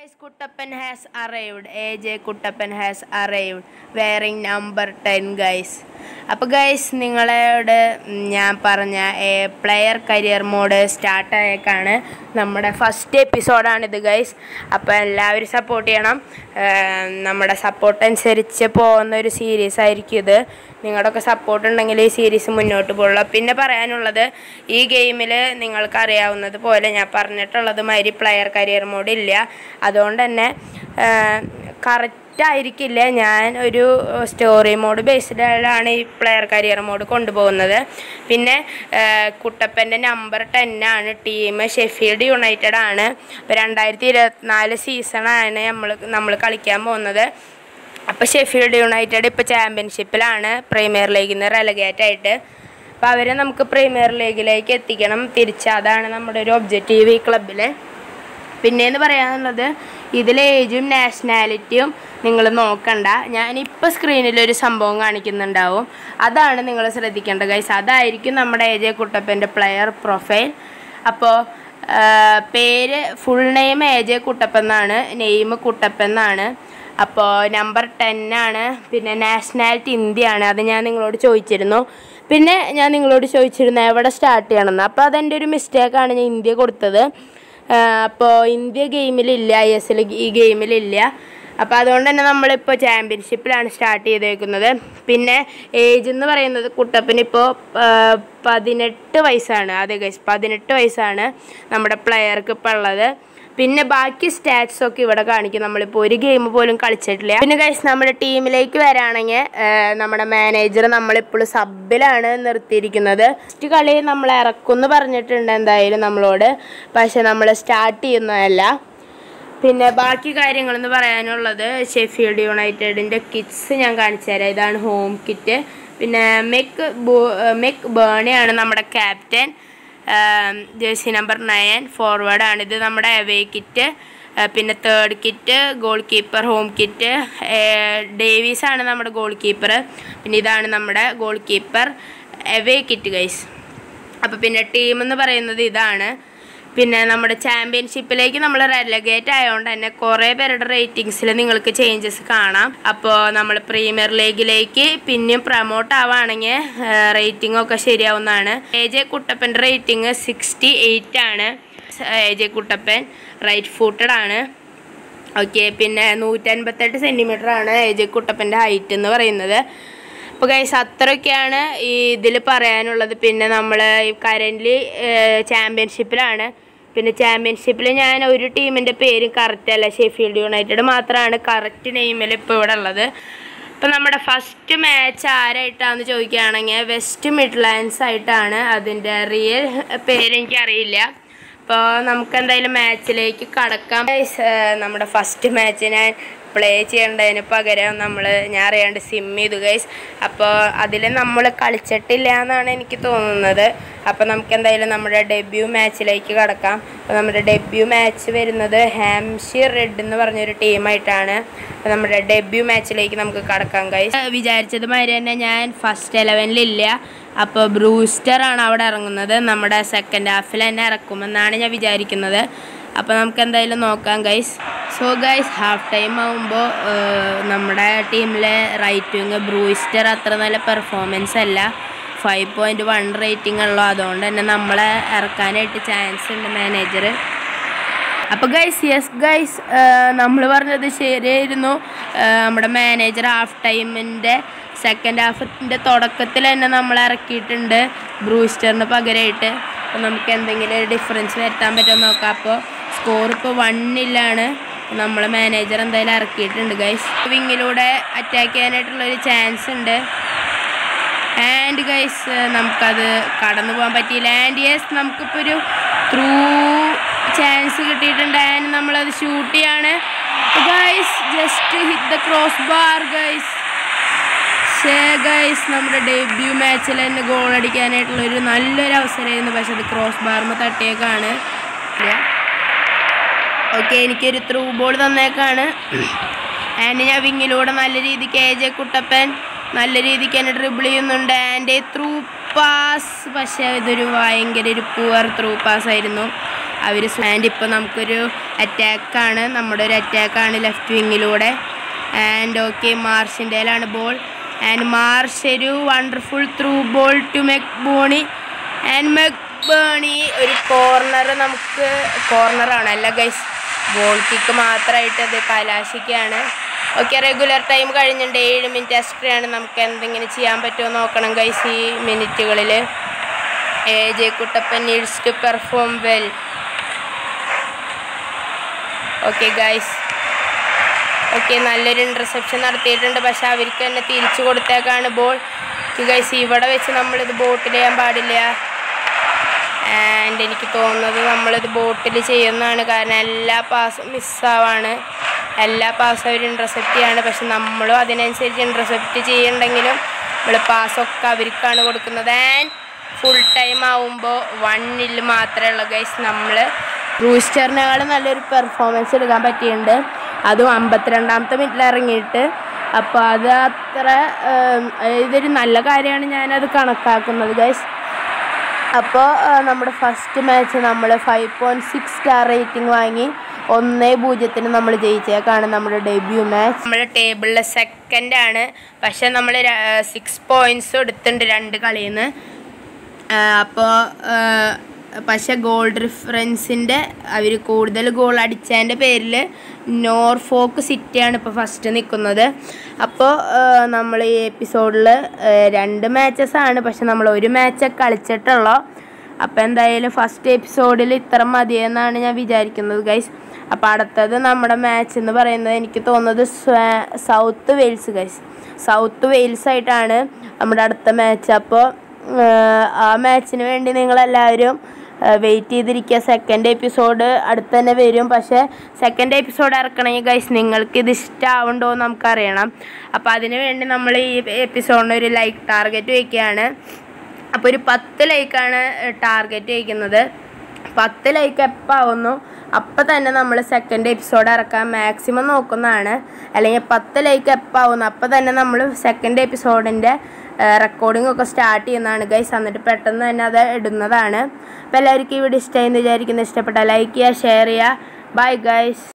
guys, Kuttappan has arrived. AJ Kuttappan has arrived wearing number 10 guys. അപ്പോൾ guys നിങ്ങളോട് ഞാൻ പറഞ്ഞ പ്ലെയർ കരിയർ മോഡ് സ്റ്റാർട്ട് ആയേക്കാണ് നമ്മുടെ ഫസ്റ്റ് എപ്പിസോഡാണിത് ഗൈസ് അപ്പോൾ എല്ലാവരും സപ്പോർട്ട് ചെയ്യണം ഏർ നമ്മുടെ സപ്പോർട്ട് അനുസരിച്ച് പോകുന്ന ഒരു സീരീസ് ആയിരിക്കും ഇത് നിങ്ങളുടെയൊക്കെ സപ്പോർട്ട് ഉണ്ടെങ്കിൽ ഈ സീരീസ് മുന്നോട്ട് പോകുള്ളൂ പിന്നെ പറയാനുള്ളത് ഈ ഗെയിമിൽ നിങ്ങൾക്ക് അറിയാവുന്നത് പോലെ ഞാൻ പറഞ്ഞിട്ടുള്ളത് മാതിരി പ്ലെയർ കരിയർ മോഡ് ഇല്ല അതുകൊണ്ട് തന്നെ കറക്റ്റ് ആയിരിക്കില്ല ഞാൻ ഒരു സ്റ്റോറി മോഡ് ബേസ്ഡിലാണ് ഈ പ്ലെയർ കരിയർ മോഡ് കൊണ്ടുപോകുന്നത് പിന്നെ കുട്ടപ്പൻ്റെ നമ്പർ ടെന്നാണ് ടീം ഷെഫീൽഡ് യുണൈറ്റഡ് ആണ് അപ്പോൾ രണ്ടായിരത്തി ഇരുപത്തിനാല് സീസണാണ് നമ്മൾ നമ്മൾ കളിക്കാൻ പോകുന്നത് അപ്പോൾ ഷെഫീൽഡ് യുണൈറ്റഡ് ഇപ്പോൾ ചാമ്പ്യൻഷിപ്പിലാണ് പ്രീമിയർ ലീഗിൽ നിന്ന് റെലഗേറ്റ് ആയിട്ട് അപ്പോൾ അവരെ നമുക്ക് പ്രീമിയർ ലീഗിലേക്ക് എത്തിക്കണം തിരിച്ച് അതാണ് നമ്മുടെ ഒരു ഒബ്ജക്റ്റീവ് ഈ ക്ലബിൽ പിന്നെയെന്ന് പറയാനുള്ളത് ഇതിൽ ഏജും നാഷണാലിറ്റിയും നിങ്ങൾ നോക്കണ്ട ഞാനിപ്പോൾ സ്ക്രീനിൽ ഒരു സംഭവം കാണിക്കുന്നുണ്ടാവും അതാണ് നിങ്ങൾ ശ്രദ്ധിക്കേണ്ട ഗൈസ് അതായിരിക്കും നമ്മുടെ എ ജെ കുട്ടപ്പൻ്റെ പ്ലെയർ പ്രൊഫൈൽ അപ്പോൾ പേര് full name A J Kuttappan എന്നാണ് നെയിം കുട്ടപ്പൻ എന്നാണ് അപ്പോൾ നമ്പർ ടെൻ ആണ് പിന്നെ നാഷണാലിറ്റി ഇന്ത്യയാണ് അത് ഞാൻ നിങ്ങളോട് ചോദിച്ചിരുന്നു പിന്നെ ഞാൻ നിങ്ങളോട് ചോദിച്ചിരുന്നു എവിടെ സ്റ്റാർട്ട് ചെയ്യണമെന്ന് അപ്പോൾ അതെൻ്റെ ഒരു മിസ്റ്റേക്കാണ് ഞാൻ ഇന്ത്യ കൊടുത്തത് അപ്പോൾ ഇന്ത്യ ഗെയിമിലില്ല ഐ എസ് എൽ ഈ ഗെയിമിലില്ല അപ്പോൾ അതുകൊണ്ട് തന്നെ നമ്മളിപ്പോൾ ചാമ്പ്യൻഷിപ്പിലാണ് സ്റ്റാർട്ട് ചെയ്തേക്കുന്നത് പിന്നെ ഏജ് എന്ന് പറയുന്നത് കുട്ടപ്പന് ഇപ്പോൾ പതിനെട്ട് വയസ്സാണ് അതെ ഗൈസ് പതിനെട്ട് വയസ്സാണ് നമ്മുടെ പ്ലെയർക്ക് ഇപ്പോൾ ഉള്ളത് പിന്നെ ബാക്കി സ്റ്റാറ്റ്സ് ഒക്കെ ഇവിടെ കാണിക്കും നമ്മളിപ്പോൾ ഒരു ഗെയിം പോലും കളിച്ചിട്ടില്ല പിന്നെ ഗൈസ് നമ്മുടെ ടീമിലേക്ക് വരാണെങ്കിൽ നമ്മുടെ മാനേജർ നമ്മളിപ്പോൾ സബിലാണ് നിർത്തിയിരിക്കുന്നത് ഫസ്റ്റ് കളി നമ്മൾ ഇറക്കുമെന്ന് പറഞ്ഞിട്ടുണ്ട് എന്തായാലും നമ്മളോട് പക്ഷെ നമ്മൾ സ്റ്റാർട്ട് ചെയ്യുന്നതല്ല പിന്നെ ബാക്കി കാര്യങ്ങളെന്ന് പറയാനുള്ളത് ഷെഫീൽഡ് യുണൈറ്റഡിൻ്റെ കിറ്റ്സ് ഞാൻ കാണിച്ചു തരാം ഇതാണ് ഹോം കിറ്റ് പിന്നെ മെക്ക് മെക്ക് ബേണിയാണ് നമ്മുടെ ക്യാപ്റ്റൻ ജേഴ്സി നമ്പർ നയൻ ഫോർവേഡാണ് ഇത് നമ്മുടെ അവേ കിറ്റ് പിന്നെ third kit goalkeeper home kit Davies ആണ് നമ്മുടെ ഗോൾ കീപ്പർ പിന്നെ ഇതാണ് നമ്മുടെ goalkeeper away kit guys അപ്പോൾ പിന്നെ ടീം എന്ന് പറയുന്നത് ഇതാണ് പിന്നെ നമ്മുടെ ചാമ്പ്യൻഷിപ്പിലേക്ക് നമ്മൾ റെലഗേറ്റ് ആയതുകൊണ്ട് തന്നെ കുറേ പേരുടെ റേറ്റിംഗ്സിൽ നിങ്ങൾക്ക് ചേഞ്ചസ് കാണാം അപ്പോൾ നമ്മൾ പ്രീമിയർ ലീഗിലേക്ക് പിന്നെയും പ്രൊമോട്ട് ആവുകയാണെങ്കിൽ റേറ്റിംഗ് ഒക്കെ ശരിയാവുന്നതാണ് എ ജെ കുട്ടപ്പൻ്റെ റേറ്റിംഗ് സിക്സ്റ്റി എയ്റ്റ് ആണ് A J Kuttappan right footed ആണ് ഓക്കെ പിന്നെ നൂറ്റൻപത്തെട്ട് സെൻറ്റിമീറ്റർ ആണ് എ ജെ കുട്ടപ്പൻ്റെ ഹൈറ്റ് എന്ന് പറയുന്നത് അപ്പോൾ ഗൈസ് അത്രയൊക്കെയാണ് ഈ ഇതിൽ പറയാനുള്ളത് പിന്നെ നമ്മൾ കറൻ്റ്ലി ചാമ്പ്യൻഷിപ്പിലാണ് പിന്നെ ചാമ്പ്യൻഷിപ്പിൽ ഞാൻ ഒരു ടീമിൻ്റെ പേര് കറക്റ്റ് അല്ല ഷെഫീൽഡ് യുണൈറ്റഡ് മാത്രമാണ് കറക്റ്റ് നെയിമിൽ ഇപ്പോൾ ഇവിടെ ഉള്ളത് അപ്പോൾ നമ്മുടെ ഫസ്റ്റ് മാച്ച് ആരായിട്ടാണെന്ന് ചോദിക്കുകയാണെങ്കിൽ വെസ്റ്റ് മിഡ്ലാൻഡ്സ് ആയിട്ടാണ് അതിൻ്റെ റിയൽ പേര് എനിക്കറിയില്ല അപ്പോൾ നമുക്ക് എന്തായാലും മാച്ചിലേക്ക് കടക്കാം നമ്മുടെ ഫസ്റ്റ് മാച്ച് ഞാൻ പ്ലേ ചെയ്യേണ്ടതിന് പകരം നമ്മൾ ഞാൻ അറിയാണ്ട് സിം ചെയ്തു ഗൈസ് അപ്പോൾ അതിൽ നമ്മൾ കളിച്ചിട്ടില്ല എന്നാണ് എനിക്ക് തോന്നുന്നത് അപ്പോൾ നമുക്ക് എന്തായാലും നമ്മുടെ ഡെബ്യൂ മാച്ചിലേക്ക് കടക്കാം അപ്പോൾ നമ്മുടെ ഡെബ്യൂ മാച്ച് വരുന്നത് ഹാംഷിയർ റെഡ് എന്ന് പറഞ്ഞൊരു ടീമായിട്ടാണ് അപ്പോൾ നമ്മുടെ ഡെബ്യൂ മാച്ചിലേക്ക് നമുക്ക് കടക്കാം ഗൈസ് വിചാരിച്ചത് മാതിരി തന്നെ ഞാൻ ഫസ്റ്റ് ഇലവനിലില്ല അപ്പോൾ ബ്രൂസ്റ്റർ ആണ് അവിടെ ഇറങ്ങുന്നത് നമ്മുടെ സെക്കൻഡ് ഹാഫിൽ തന്നെ ഇറക്കുമെന്നാണ് ഞാൻ വിചാരിക്കുന്നത് അപ്പോൾ നമുക്ക് എന്തായാലും നോക്കാം guys so guys half time ആകുമ്പോൾ നമ്മുടെ ടീമിലെ റൈറ്റ് വിങ് ബ്രൂയിസ്റ്റർ അത്ര നല്ല പെർഫോമൻസ് അല്ല ഫൈവ് പോയിൻറ്റ് വൺ റേറ്റിംഗ് ഉള്ളൂ അതുകൊണ്ട് തന്നെ നമ്മളെ ഇറക്കാനായിട്ട് ചാൻസ് ഉണ്ട് മാനേജർ അപ്പോൾ ഗൈസ് യെസ് ഗൈസ് നമ്മൾ പറഞ്ഞത് ശരിയായിരുന്നു നമ്മുടെ മാനേജർ ഹാഫ് ടൈമിൻ്റെ സെക്കൻഡ് ഹാഫിൻ്റെ തുടക്കത്തിൽ തന്നെ നമ്മൾ ഇറക്കിയിട്ടുണ്ട് ബ്രൂസ്റ്ററിന് പകരമായിട്ട് അപ്പോൾ നമുക്ക് എന്തെങ്കിലും ഒരു ഡിഫറൻസ് വരുത്താൻ പറ്റുമോ നോക്കാം അപ്പോൾ സ്കോർ ഇപ്പോൾ വണ്ണിലാണ് നമ്മൾ മാനേജർ എന്തായാലും ഇറക്കിയിട്ടുണ്ട് ഗൈസ് വിങ്ങിലൂടെ അറ്റാക്ക് ചെയ്യാനായിട്ടുള്ളൊരു ചാൻസ് ഉണ്ട് ആൻഡ് ഗൈസ് നമുക്കത് കടന്നു പോകാൻ പറ്റിയില്ല ആൻഡ് യെസ് നമുക്കിപ്പോൾ ഒരു ത്രൂ ചാൻസ് കിട്ടിയിട്ടുണ്ട് ആൻഡ് നമ്മളത് ഷൂട്ട് ചെയ്യാണ് guys just hit the cross bar guys ഷേ ഗൈസ് നമ്മുടെ ഡെബ്യൂ മാച്ചിൽ തന്നെ ഗോൾ അടിക്കാനായിട്ടുള്ള ഒരു നല്ലൊരു അവസരമായിരുന്നു പക്ഷെ അത് ക്രോസ് ബാർമ തട്ടിയേക്കാണ് ഓക്കെ എനിക്കൊരു ത്രൂ ബോൾ തന്നേക്കാണ് ആൻഡ് ഞാൻ വിങ്ങിലൂടെ നല്ല രീതിക്ക് എ ജെ കുട്ടപ്പൻ നല്ല രീതിക്ക് എന്നെ ഡ്രിബിൾ ചെയ്യുന്നുണ്ട് ആൻഡ് ത്രൂ പാസ് പക്ഷേ ഇതൊരു ഭയങ്കര ഒരു പുവർ ത്രൂ പാസ് ആയിരുന്നു അവർ ആൻഡ് ഇപ്പോൾ നമുക്കൊരു അറ്റാക്കാണ് നമ്മുടെ ഒരു അറ്റാക്കാണ് ലെഫ്റ്റ് വിങ്ങിലൂടെ ആൻഡ് ഓക്കെ മാർഷിൻ്റെയിലാണ് ബോൾ ആൻഡ് മാർഷ് ഒരു wonderful through ball to McBurnie and McBurnie ഒരു കോർണർ നമുക്ക് കോർണറാണ് അല്ല ഗൈസ് ബോൾ കിക്ക് മാത്രമായിട്ട് അത് കലാശിക്കുകയാണ് ഓക്കെ റെഗുലർ ടൈം കഴിഞ്ഞിട്ടുണ്ട് ഏഴ് മിനിറ്റ് എക്സ്ട്രയാണ് നമുക്ക് എന്തെങ്കിലും ചെയ്യാൻ പറ്റുമോ നോക്കണം ഗൈസ് ഈ മിനിറ്റുകളിൽ A J Kuttappan needs to perform well okay guys okay നല്ലൊരു ഇൻ്റർസെപ്ഷൻ നടത്തിയിട്ടുണ്ട് പക്ഷെ അവർക്ക് തന്നെ തിരിച്ചു കൊടുത്തേക്കാണ് ബോൾ ഗൈസ് ഇവിടെ വെച്ച് നമ്മളിത് ബോട്ടിൽ ചെയ്യാൻ പാടില്ല ആൻഡ് എനിക്ക് തോന്നുന്നത് നമ്മളിത് ബോട്ടിൽ ചെയ്യുന്നതാണ് കാരണം എല്ലാ പാസും മിസ്സാവാണ് എല്ലാ പാസും അവർ ഇൻ്റർസെപ്റ്റ് ചെയ്യാണ് പക്ഷെ നമ്മളും അതിനനുസരിച്ച് ഇൻ്റർസെപ്റ്റ് ചെയ്യുന്നുണ്ടെങ്കിലും നമ്മൾ പാസ്സൊക്കെ അവർക്കാണ് കൊടുക്കുന്നത് ആൻഡ് ഫുൾ ടൈം ആവുമ്പോൾ വണ്ണിൽ മാത്രമേ ഉള്ളൂ ഗൈസ് നമ്മൾ റൂസ്റ്ററിനേക്കാൾ നല്ലൊരു പെർഫോമൻസ് എടുക്കാൻ പറ്റിയിട്ടുണ്ട് അതും അമ്പത്തിരണ്ടാമത്തെ മിനിറ്റിൽ ഇറങ്ങിയിട്ട് അപ്പോൾ അത് അത്ര ഏം, ഇതൊരു നല്ല കാര്യമാണ് ഞാനത് കണക്കാക്കുന്നത് ഗൈസ് അപ്പോൾ നമ്മുടെ ഫസ്റ്റ് മാച്ച് നമ്മൾ five point six star rating വാങ്ങി ഒന്നേ പൂജ്യത്തിന് നമ്മൾ ജയിച്ചേക്കാണ് നമ്മുടെ ഡെബ്യൂ മാച്ച് നമ്മൾ ടേബിളിലെ സെക്കൻഡ് ആണ് പക്ഷെ നമ്മൾ സിക്സ് പോയിൻറ്റ്സ് എടുത്തിട്ടുണ്ട് രണ്ട് കളിയിൽ നിന്ന് അപ്പോൾ പക്ഷെ ഗോൾ ഡിഫറൻസിൻ്റെ അവർ കൂടുതൽ ഗോൾ അടിച്ചതിൻ്റെ പേരിൽ നോർഫോക്ക് സിറ്റിയാണ് ഇപ്പോൾ ഫസ്റ്റ് നിൽക്കുന്നത് അപ്പോൾ നമ്മൾ ഈ എപ്പിസോഡിൽ രണ്ട് മാച്ചസ് ആണ് പക്ഷെ നമ്മൾ ഒരു മാച്ച് കളിച്ചിട്ടുള്ളൂ അപ്പോൾ എന്തായാലും ഫസ്റ്റ് എപ്പിസോഡിൽ ഇത്ര മതിയെന്നാണ് ഞാൻ വിചാരിക്കുന്നത് ഗൈസ് അപ്പോൾ അടുത്തത് നമ്മുടെ മാച്ച് എന്ന് പറയുന്നത് എനിക്ക് തോന്നുന്നത് സ്വ- South Wales guys South Wales ആയിട്ടാണ് നമ്മുടെ അടുത്ത മാച്ച് അപ്പോൾ ആ മാച്ചിന് വേണ്ടി നിങ്ങളെല്ലാവരും വെയിറ്റ് ചെയ്തിരിക്കുക സെക്കൻഡ് എപ്പിസോഡ് അടുത്ത് തന്നെ വരും പക്ഷേ സെക്കൻഡ് എപ്പിസോഡ് ഇറക്കണമെങ്കിൽ ഗൈസ് നിങ്ങൾക്ക് ഇത് ഇഷ്ടമാവുണ്ടോ എന്ന് നമുക്കറിയണം അപ്പോൾ അതിന് വേണ്ടി നമ്മൾ ഈ എപ്പിസോഡിന് ഒരു ലൈക്ക് ടാർഗറ്റ് വയ്ക്കുകയാണ് അപ്പോൾ ഒരു പത്ത് ലൈക്കാണ് ടാർഗറ്റ് വയ്ക്കുന്നത് പത്ത് ലൈക്ക് എപ്പോൾ ആവുന്നു അപ്പം തന്നെ നമ്മൾ സെക്കൻഡ് എപ്പിസോഡ് ഇറക്കാൻ മാക്സിമം നോക്കുന്നതാണ് അല്ലെങ്കിൽ പത്ത് ലൈക്ക് എപ്പോൾ ആവുന്നു അപ്പം തന്നെ നമ്മൾ സെക്കൻഡ് എപ്പിസോഡിൻ്റെ റെക്കോർഡിംഗ് ഒക്കെ സ്റ്റാർട്ട് ചെയ്യുന്നതാണ് ഗൈസ് എന്നിട്ട് പെട്ടെന്ന് തന്നെ അത് ഇടുന്നതാണ് അപ്പോൾ എല്ലാവർക്കും ഈ വീഡിയോ ഇഷ്ടമായി എന്ന് വിചാരിക്കുന്നത് ഇഷ്ടപ്പെട്ടാൽ ലൈക്ക് ചെയ്യുക ഷെയർ ചെയ്യുക ബൈ ഗൈസ്